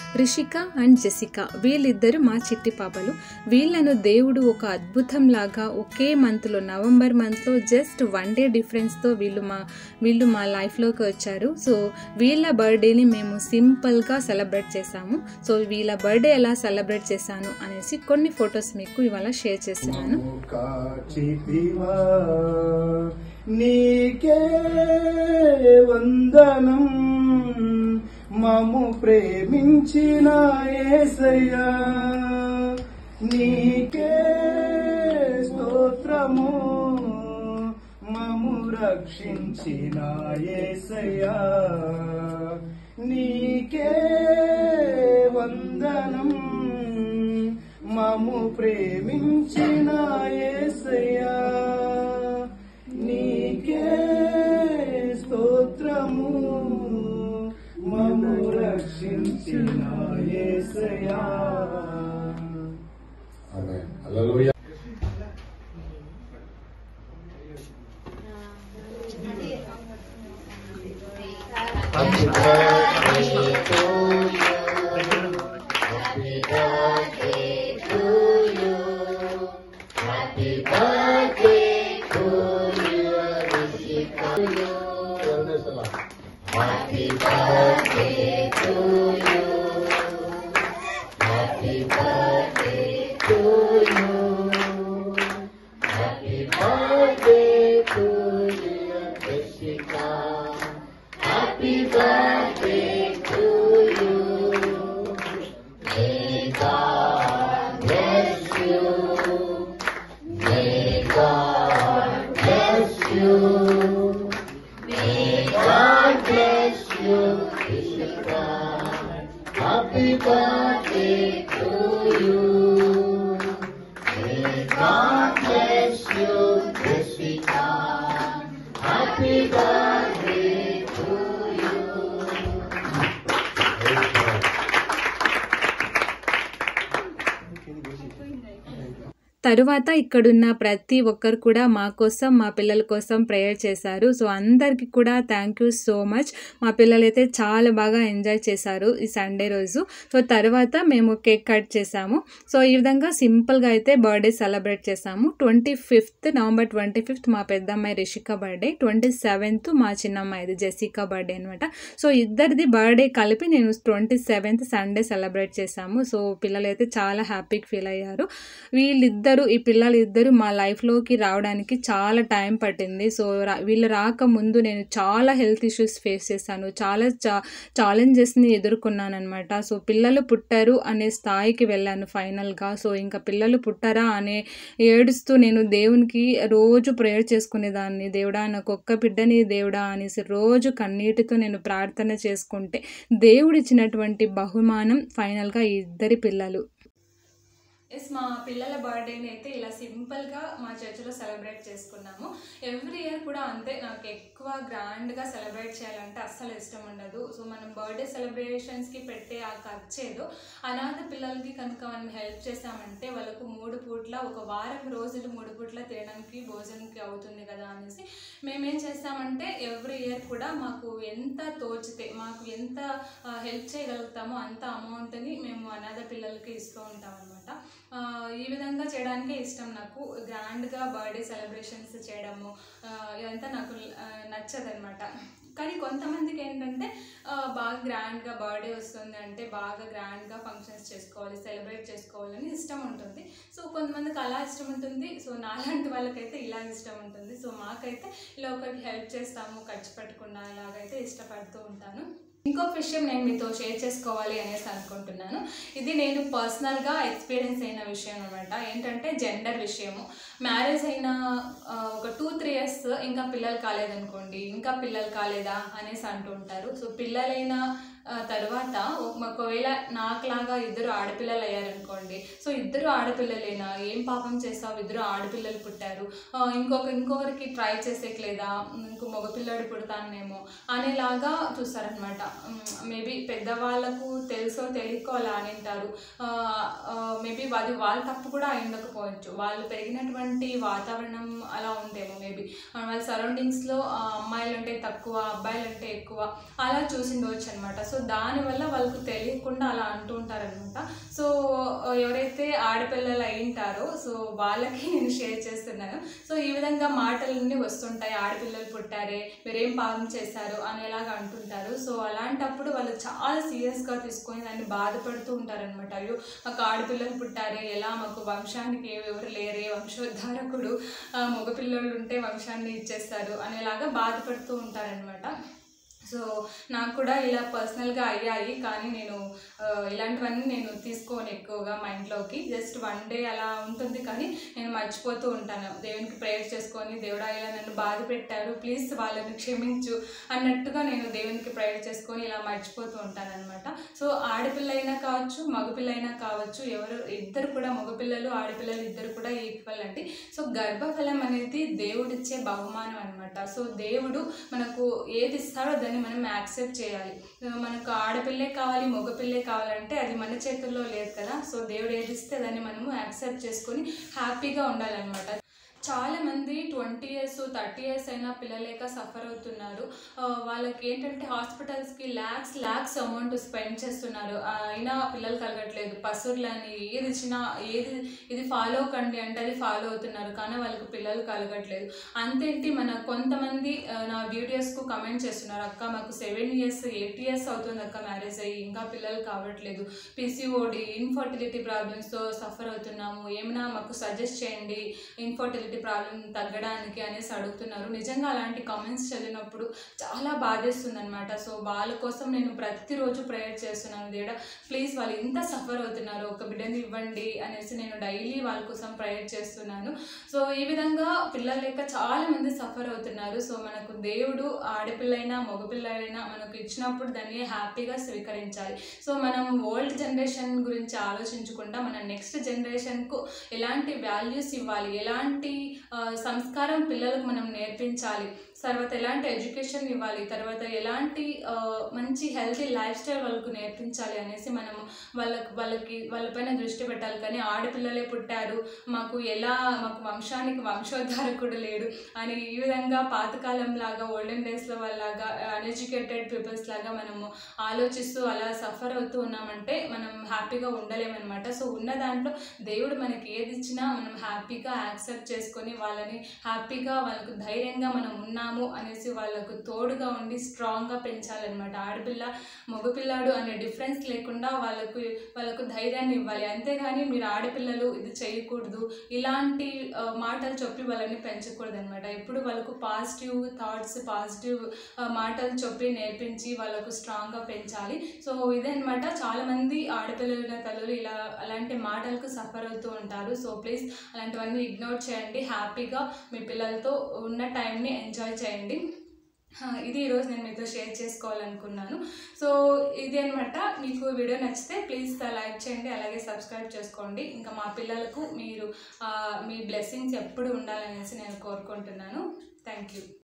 Rishika and Jessica వీళ్ళిద్దరు మా చిట్టి పాపలు వీళ్ళను దేవుడు ఒక అద్భుతం లాగా ఒకే మంత్లో నవంబర్ మంత్లో జస్ట్ వన్ డే డిఫరెన్స్తో వీళ్ళు మా వీళ్ళు మా లైఫ్లోకి వచ్చారు సో వీళ్ళ బర్త్డేని మేము సింపుల్గా సెలబ్రేట్ చేసాము సో వీళ్ళ బర్త్డే ఎలా సెలబ్రేట్ చేశాను అనేసి కొన్ని ఫొటోస్ మీకు ఇవాళ షేర్ చేస్తున్నాను కాచితివా నీకే వందనం మము ప్రేమించిన ఏసయ్యా నీకే స్తోత్రము మము రక్షించిన ఏసయ్యా నీకే వందనం మము ప్రేమించిన ఏసయ్యా నీకే స్తోత్రము మము రక్షించిన ఏసయ్యా Amen. Hallelujah. Happy birthday to you. Happy birthday to you. Happy birthday to you. Rishika. Happy birthday to you. Happy birthday to you. Happy birthday to you, Jessica. Happy birthday to you. May God bless you. May God bless you. May God bless you, Jessica. Happy birthday to you. May God bless you, Jessica. Happy birthday to you. తరువాత ఇక్కడున్న ప్రతి ఒక్కరు కూడా మా కోసం మా పిల్లల కోసం ప్రేయర్ చేశారు సో అందరికీ కూడా థ్యాంక్ యూ సో మచ్ మా పిల్లలైతే చాలా బాగా ఎంజాయ్ చేశారు ఈ సండే రోజు సో తర్వాత మేము కేక్ కట్ చేసాము సో ఈ విధంగా సింపుల్గా అయితే బర్త్డే సెలబ్రేట్ చేసాము twenty fifth November twenty fifth మా పెద్దమ్మాయి రిషిక బర్త్డే ట్వంటీ సెవెంత్ మా చిన్నమ్మాయిది జెసికా బర్త్డే అనమాట సో ఇద్దరిది బర్త్డే కలిపి నేను ట్వంటీ సెవెంత్ సండే సెలబ్రేట్ చేశాము సో పిల్లలైతే చాలా హ్యాపీగా ఫీల్ అయ్యారు వీళ్ళిద్దరు ఈ పిల్లలు ఇద్దరు మా లైఫ్లోకి రావడానికి చాలా టైం పట్టింది సో రా వీళ్ళు రాకముందు నేను చాలా హెల్త్ ఇష్యూస్ ఫేస్ చేశాను చాలా చా ఛాలెంజెస్ని ఎదుర్కొన్నాను అనమాట సో పిల్లలు పుట్టారు అనే స్థాయికి వెళ్ళాను ఫైనల్గా సో ఇంకా పిల్లలు పుట్టారా అనే ఏడుస్తూ నేను దేవునికి రోజు ప్రేయర్ చేసుకునేదాన్ని దేవుడా నాకు ఒక్క బిడ్డని దేవుడా అనేసి రోజు కన్నీటితో నేను ప్రార్థన చేసుకుంటే దేవుడిచ్చినటువంటి బహుమానం ఫైనల్గా ఈ ఇద్దరి పిల్లలు ఎస్ మా పిల్లల బర్త్డేని అయితే ఇలా సింపుల్గా మా చర్చిలో సెలబ్రేట్ చేసుకున్నాము ఎవ్రీ ఇయర్ కూడా అంతే నాకు ఎక్కువ గ్రాండ్గా సెలబ్రేట్ చేయాలంటే అస్సలు ఇష్టం ఉండదు సో మనం బర్త్డే సెలబ్రేషన్స్కి పెట్టే ఆ ఖర్చు ఏదో అనాథ పిల్లలకి కనుక మనం హెల్ప్ చేసామంటే వాళ్ళకు మూడు పూట్ల ఒక వారం రోజులు మూడు పూట్ల తినడానికి భోజనంకి అవుతుంది కదా అనేసి మేమేం చేస్తామంటే ఎవ్రీ ఇయర్ కూడా మాకు ఎంత తోచితే మాకు ఎంత హెల్ప్ చేయగలుగుతామో అంత అమౌంట్ని మేము అనాథ పిల్లలకి ఇస్తూ ఉంటాం అనమాట ఈ విధంగా చేయడానికే ఇష్టం నాకు గ్రాండ్గా బర్త్డే సెలబ్రేషన్స్ చేయడము ఆ, ఇదంతా నాకు నచ్చదనమాట కానీ కొంతమందికి ఏంటంటే ఆ, బాగా గ్రాండ్గా బర్త్డే వస్తుంది అంటే బాగా గ్రాండ్గా ఫంక్షన్స్ చేసుకోవాలి సెలబ్రేట్ చేసుకోవాలని ఇష్టం ఉంటుంది సో కొంతమందికి అలా ఇష్టం ఉంటుంది సో నాలాంటి వాళ్ళకైతే ఇలా ఇష్టం ఉంటుంది సో మాకైతే ఇలా ఒకరికి హెల్ప్ చేస్తాము ఖర్చు పెట్టకుండా ఇలాగైతే ఇష్టపడుతూ ఉంటాను ఇంకొక విషయం నేను మీతో షేర్ చేసుకోవాలి అనేసి అనుకుంటున్నాను ఇది నేను పర్సనల్గా ఎక్స్పీరియన్స్ అయిన విషయం అనమాట ఏంటంటే జెండర్ విషయము మ్యారేజ్ అయిన ఆ, ఒక టూ త్రీ ఇయర్స్ ఇంకా పిల్లలు కాలేదనుకోండి ఇంకా పిల్లలు కాలేదా అనేసి అంటూ ఉంటారు సో పిల్లలైన ఆ, తర్వాత ఒక- ఒకవేళ నాకులాగా ఇద్దరు ఆడపిల్లలు అయ్యారనుకోండి సో ఇద్దరు ఆడపిల్లలేనా ఏం పాపం చేస్తావు ఇద్దరు ఆడపిల్లలు పుట్టారు ఆ, ఇంకొక ఇంకొకరికి ట్రై చేసేయట్లేదా ఇంకో మగపిల్లాడు పుడతానేమో అనేలాగా చూస్తారనమాట మేబీ పెద్దవాళ్ళకు తెలుసో తెలియకో అలా అనింటారు మేబీ అది వాళ్ళ తప్పు కూడా అయి ఉండకపోవచ్చు వాళ్ళు పెరిగినటువంటి వాతావరణం అలా ఉందేమో మేబీ వాళ్ళ సరౌండింగ్స్లో అమ్మాయిలు అంటే తక్కువ అబ్బాయిలు అంటే ఎక్కువ అలా చూసిండవచ్చు అనమాట సో దానివల్ల వాళ్ళకు తెలియకుండా అలా అంటూ ఉంటారనమాట సో ఎవరైతే ఆడపిల్లలు అయి ఉంటారో సో వాళ్ళకి నేను షేర్ చేస్తున్నాను సో ఈ విధంగా మాటలన్నీ వస్తుంటాయి ఆడపిల్లలు పుట్టారే మీరేం పాపం చేశారు అనేలాగా అంటుంటారు సో అలాంటప్పుడు వాళ్ళు చాలా సీరియస్గా తీసుకొని దాన్ని బాధపడుతూ ఉంటారనమాట అయ్యో మాకు ఆడపిల్లలు పుట్టారే ఎలా మాకు వంశానికి ఎవరు లేరే వంశోద్ధారకుడు ఆ, మగపిల్లలు ఉంటే వంశాన్ని ఇచ్చేస్తారు అనేలాగా బాధపడుతూ ఉంటారనమాట సో నాకు కూడా ఇలా పర్సనల్గా అయ్యాయి కానీ నేను ఆ, ఇలాంటివన్నీ నేను తీసుకోను ఎక్కువగా మైండ్లోకి జస్ట్ వన్ డే అలా ఉంటుంది కానీ నేను మర్చిపోతూ ఉంటాను దేవునికి ప్రేయర్ చేసుకొని దేవుడా ఇలా నన్ను బాధ పెట్టారు ప్లీజ్ వాళ్ళని క్షమించు అన్నట్టుగా నేను దేవునికి ప్రేయర్ చేసుకొని ఇలా మర్చిపోతూ ఉంటాను అనమాట సో ఆడపిల్ల అయినా కావచ్చు మగపిల్ల అయినా కావచ్చు ఎవరు ఇద్దరు కూడా మగపిల్లలు ఆడపిల్లలు ఇద్దరు కూడా ఈక్వల్ అండి సో గర్భఫలం అనేది దేవుడిచ్చే బహుమానం అనమాట సో దేవుడు మనకు ఏది ఇస్తాడో దాన్ని మనం యాక్సెప్ట్ చేయాలి ఆ, మనకు ఆడపిల్లే కావాలి మగపిల్లే కావాలంటే అది మన చేతుల్లో లేదు కదా సో దేవుడు ఏది ఇస్తే దాన్ని మనము యాక్సెప్ట్ చేసుకొని హ్యాపీగా ఉండాలన్నమాట చాలా మంది ట్వంటీ ఇయర్స్ థర్టీ ఇయర్స్ అయినా పిల్లలేక సఫర్ అవుతున్నారు ఆ, వాళ్ళకి ఏంటంటే హాస్పిటల్స్కి ల్యాక్స్ ల్యాక్స్ అమౌంట్ స్పెండ్ చేస్తున్నారు ఆ, అయినా పిల్లలు కలగట్లేదు పసుర్లని ఏది ఇచ్చినా ఏది ఇది ఫాలో కండి అంటే అది ఫాలో అవుతున్నారు కానీ వాళ్ళకి పిల్లలు కలగట్లేదు అంతేంటి మన కొంతమంది ఆ, నా వీడియోస్కు కమెంట్ చేస్తున్నారు అక్క మాకు సెవెన్ ఇయర్స్ ఎయిట్ ఇయర్స్ అవుతుంది అక్క మ్యారేజ్ అయ్యి ఇంకా పిల్లలు కావట్లేదు పిసిఓడి ఇన్ఫర్టిలిటీ ప్రాబ్లమ్స్తో సఫర్ అవుతున్నాము ఏమైనా మాకు సజెస్ట్ చేయండి ఇన్ఫర్టిలిటీ ప్రాబ్లం తగ్గడానికి అనేసి అడుగుతున్నారు నిజంగా అలాంటి కామెంట్స్ చదివినప్పుడు చాలా బాధేస్తుంది అనమాట సో వాళ్ళ కోసం నేను ప్రతిరోజు ప్రేయర్ చేస్తున్నాను దేవుడా ప్లీజ్ వాళ్ళు ఇంత సఫర్ అవుతున్నారు ఒక బిడ్డని ఇవ్వండి అనేసి నేను డైలీ వాళ్ళ కోసం ప్రేయర్ చేస్తున్నాను సో ఈ విధంగా పిల్లలు లేక చాలా మంది సఫర్ అవుతున్నారు సో మనకు దేవుడు ఆడపిల్లైనా మగపిల్లలైనా మనకు ఇచ్చినప్పుడు దాన్ని హ్యాపీగా స్వీకరించాలి సో మనం ఓల్డ్ జనరేషన్ గురించి ఆలోచించకుండా మన నెక్స్ట్ జనరేషన్కు ఎలాంటి వాల్యూస్ ఇవ్వాలి ఎలాంటి ఆ, సంస్కారం పిల్లలకు మనం నేర్పించాలి తర్వాత ఎలాంటి ఎడ్యుకేషన్ ఇవ్వాలి తర్వాత ఎలాంటి ఆ, మంచి హెల్తీ లైఫ్ స్టైల్ వాళ్ళకు నేర్పించాలి అనేసి మనం వాళ్ళకి వాళ్ళకి వాళ్ళపైన దృష్టి పెట్టాలి కానీ ఆడపిల్లలే పుట్టారు మాకు ఎలా మాకు వంశానికి వంశోద్ధారకుడు లేడు అని ఈ విధంగా పాతకాలం లాగా ఓల్డెన్ డేస్లో వాళ్ళలాగా అన్ఎడ్యుకేటెడ్ పీపుల్స్ లాగా మనము ఆలోచిస్తూ అలా సఫర్ అవుతూ ఉన్నామంటే మనం హ్యాపీగా ఉండలేమన్నమాట సో ఉన్న దాంట్లో దేవుడు మనకి ఏది ఇచ్చినా మనం హ్యాపీగా యాక్సెప్ట్ చేసుకొని వాళ్ళని హ్యాపీగా వాళ్ళకు ధైర్యంగా మనం ఉన్నాము అనేసి వాళ్ళకు తోడుగా ఉండి స్ట్రాంగ్గా పెంచాలన్నమాట ఆడపిల్ల మగపిల్లాడు అనే డిఫరెన్స్ లేకుండా వాళ్ళకు వాళ్ళకు ధైర్యాన్ని ఇవ్వాలి అంతేగాని మీరు ఆడపిల్లలు ఇది చేయకూడదు ఇలాంటి ఆ, మాటలు చెప్పి వాళ్ళని పెంచకూడదు అనమాట ఎప్పుడు వాళ్ళకు పాజిటివ్ థాట్స్ పాజిటివ్ మాటలు చెప్పి నేర్పించి వాళ్ళకు స్ట్రాంగ్గా పెంచాలి సో ఇదే అనమాట చాలామంది ఆడపిల్లల తల్లులు ఇలా అలాంటి మాటలకు సఫర్ అవుతూ ఉంటారు సో ప్లీజ్ అలాంటివన్నీ ఇగ్నోర్ చేయండి హ్యాపీగా మీ పిల్లలతో ఉన్న టైంని ఎంజాయ్ చేయండి ఆ, ఇది ఈరోజు నేను మీతో షేర్ చేసుకోవాలనుకున్నాను సో ఇది అనమాట మీకు వీడియో నచ్చితే ప్లీజ్ లైక్ చేయండి అలాగే సబ్స్క్రైబ్ చేసుకోండి ఇంకా మా పిల్లలకు మీరు ఆ, మీ బ్లెస్సింగ్స్ ఎప్పుడు ఉండాలనేసి నేను కోరుకుంటున్నాను థ్యాంక్ యూ